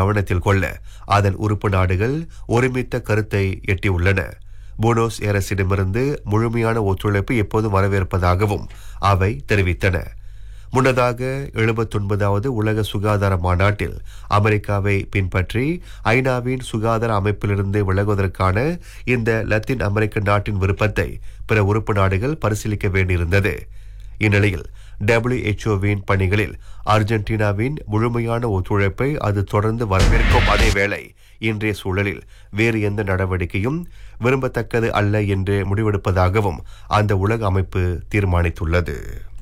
கவனத்தில் கொள்ள அதன் உறுப்பு நாடுகள் ஒருமித்த கருத்தை எட்டியுள்ளன போனோஸ் ஏரஸிடமிருந்து முழுமையான ஒத்துழைப்பு எப்போதும் வரவேற்பதாகவும் அவை தெரிவித்தன முன்னதாக எழுபத்தொன்பதாவது உலக சுகாதார மாநாட்டில் அமெரிக்காவை பின்பற்றி ஐநாவின் சுகாதார அமைப்பிலிருந்து விலகுவதற்கான இந்த லத்தீன் அமெரிக்க நாட்டின் விருப்பத்தை பிற உறுப்பு நாடுகள் பரிசீலிக்க வேண்டியிருந்தது இந்நிலையில் டபிள்யூஎச்ஓவின் பணிகளில் அர்ஜென்டினாவின் முழுமையான ஒத்துழைப்பை அது தொடர்ந்து வரவேற்கும் அதேவேளை இன்றைய சூழலில் வேறு எந்த நடவடிக்கையும் விரும்பத்தக்கது அல்ல என்று முடிவெடுப்பதாகவும் அந்த உலக அமைப்பு தீர்மானித்துள்ளது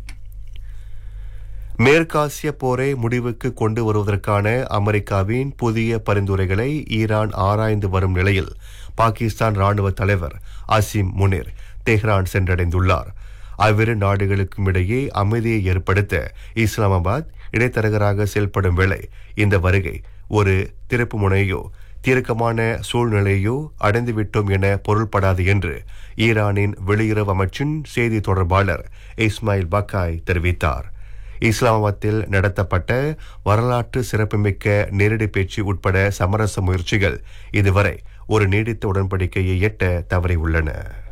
மேற்காசிய போரை முடிவுக்கு கொண்டு வருவதற்கான அமெரிக்காவின் புதிய பரிந்துரைகளை ஈரான் ஆராய்ந்து வரும் நிலையில் பாகிஸ்தான் ராணுவ தலைவர் அசிம் முனிர் தெஹ்ரான் சென்றடைந்துள்ளார் அவ்விரு நாடுகளுக்கும் இடையே அமைதியை ஏற்படுத்த இஸ்லாமாபாத் இடைத்தரகராக செயல்படும் வேளை இந்த வருகை ஒரு திருப்பு முனையோ தீர்க்கமான சூழ்நிலையோ அடைந்துவிட்டோம் என பொருள்படாது என்று ஈரானின் வெளியுறவு அமைச்சின் செய்தி தொடர்பாளர் இஸ்மாயில் பக்காய் தெரிவித்தார் இஸ்லாமாபாத்தில் நடத்தப்பட்ட வரலாற்று சிறப்புமிக்க நேரடி பேச்சு உட்பட சமரச முயற்சிகள் இதுவரை ஒரு நீடித்த உடன்படிக்கையை எட்ட தவறியுள்ளன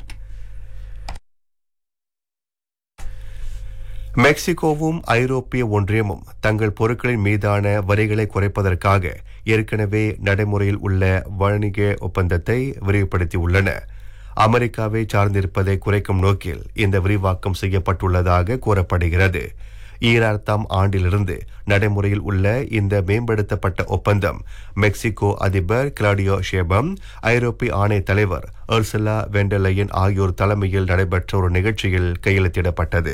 மெக்சிகோவும் ஐரோப்பிய ஒன்றியமும் தங்கள் பொருட்களின் மீதான வரிகளை குறைப்பதற்காக ஏற்கனவே நடைமுறையில் உள்ள வணிக ஒப்பந்தத்தை விரிவுபடுத்தியுள்ளன அமெரிக்காவை சார்ந்திருப்பதை குறைக்கும் நோக்கில் இந்த விரிவாக்கம் செய்யப்பட்டுள்ளதாக கூறப்படுகிறது ஈராயிரத்தாம் ஆண்டிலிருந்து நடைமுறையில் உள்ள இந்த மேம்படுத்தப்பட்ட ஒப்பந்தம் மெக்சிகோ அதிபர் கிளாடியோ ஷேபம் ஐரோப்பிய ஆணைய தலைவர் அர்சலா வெண்டலையன் ஆகியோர் தலைமையில் நடைபெற்ற ஒரு நிகழ்ச்சியில் கையெழுத்திடப்பட்டது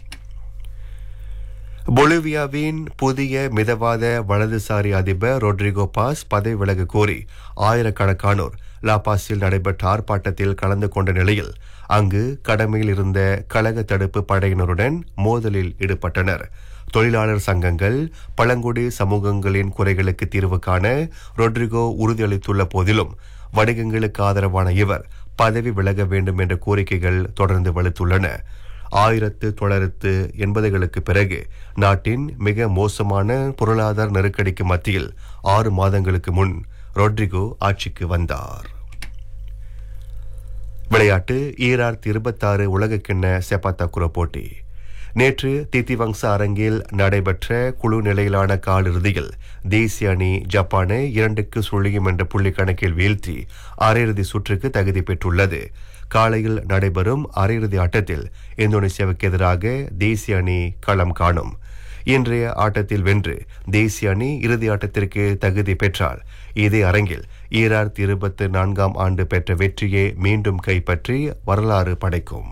பொலிவியாவின் புதிய மிதவாத வலதுசாரி அதிபர் ரொட்ரிகோ பாஸ் பதவி விலக கோரி ஆயிரக்கணக்கானோர் லாபாஸில் நடைபெற்ற ஆர்ப்பாட்டத்தில் கலந்து கொண்ட நிலையில் அங்கு கடமையில் இருந்த கழக தடுப்பு படையினருடன் மோதலில் ஈடுபட்டனர் தொழிலாளர் சங்கங்கள் பழங்குடி சமூகங்களின் குறைகளுக்கு தீர்வு காண ரொட்ரிகோ உறுதியளித்துள்ள போதிலும் வணிகங்களுக்கு ஆதரவான இவர் பதவி விலக வேண்டும் என்ற கோரிக்கைகள் தொடர்ந்து வலுத்துள்ளன ஆயிரத்து தொள்ளாயிரத்து எண்பதுகளுக்கு பிறகு நாட்டின் மிக மோசமான பொருளாதார நெருக்கடிக்கு மத்தியில் ஆறு மாதங்களுக்கு முன் ரொட்ரிகோ ஆட்சிக்கு வந்தார் விளையாட்டு ஈராயிரத்தி இருபத்தாறு உலகக்கிண்ண செப்பாத்தாக்குர போட்டி நேற்று தித்திவங்ச அரங்கில் நடைபெற்ற குழு நிலையிலான காலிறுதியில் தேசிய அணி ஜப்பானை இரண்டுக்கு சுழியும் என்ற புள்ளி கணக்கில் வீழ்த்தி அரையிறுதி சுற்றுக்கு தகுதி பெற்றுள்ளது காலையில் நடைபெறும் அரையிறுதி ஆட்டத்தில் இந்தோனேசியாவுக்கு எதிராக தேசிய அணி களம் காணும் இன்றைய ஆட்டத்தில் வென்று தேசிய அணி இறுதி ஆட்டத்திற்கு தகுதி பெற்றால் இதே அரங்கில் ஈராயிரத்தி இருபத்தி நான்காம் ஆண்டு பெற்ற வெற்றியை மீண்டும் கைப்பற்றி வரலாறு படைக்கும்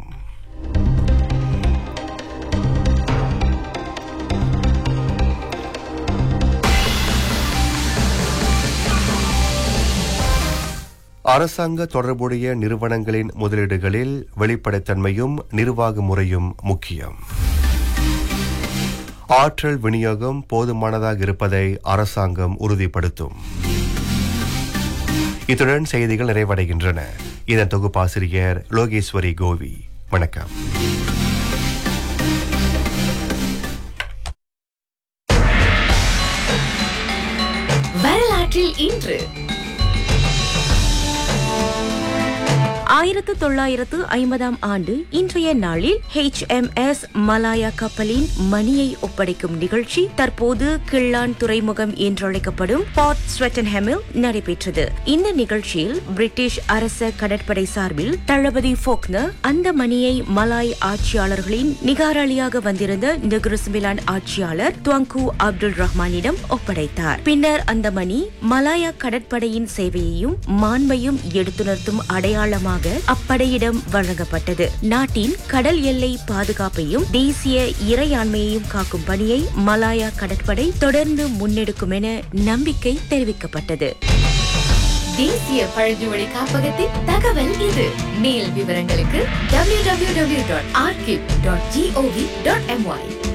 அரசாங்க தொடர்புடைய நிறுவனங்களின் முதலீடுகளில் வெளிப்படைத்தன்மையும் நிர்வாக முறையும் முக்கியம் ஆற்றல் விநியோகம் போதுமானதாக இருப்பதை அரசாங்கம் உறுதிப்படுத்தும் இத்துடன் செய்திகள் நிறைவடைகின்றன இதன் தொகுப்பாசிரியர் லோகேஸ்வரி கோவி வணக்கம் வரலாற்றில் இன்று ஆயிரத்து தொள்ளாயிரத்து ஐம்பதாம் ஆண்டு இன்றைய நாளில் ஹெச் எம் எஸ் மலாயா கப்பலின் மணியை ஒப்படைக்கும் நிகழ்ச்சி தற்போது கிள்ளான் துறைமுகம் என்றழைக்கப்படும் பாட் ஸ்வெட்டன்ஹெமில் நடைபெற்றது இந்த நிகழ்ச்சியில் பிரிட்டிஷ் அரச கடற்படை சார்பில் தளபதி ஃபோக்னர் அந்த மணியை மலாய் ஆட்சியாளர்களின் நிகாராளியாக வந்திருந்த நெக்ருஸ்மிலான் ஆட்சியாளர் துவங்கு அப்துல் ரஹ்மானிடம் ஒப்படைத்தார் பின்னர் அந்த மணி மலாயா கடற்படையின் சேவையையும் மாண்பையும் எடுத்துணர்த்தும் அடையாளமாக அப்படையிடம் வழங்கப்பட்டது நாட்டின் கடல் எல்லை பாதுகாப்பையும் தேசிய இறையாண்மையையும் காக்கும் பணியை மலாயா கடற்படை தொடர்ந்து முன்னெடுக்கும் என நம்பிக்கை தெரிவிக்கப்பட்டது தேசிய பழங்குடி காப்பகத்தின் தகவல் இது மேல் விவரங்களுக்கு www.archive.gov.my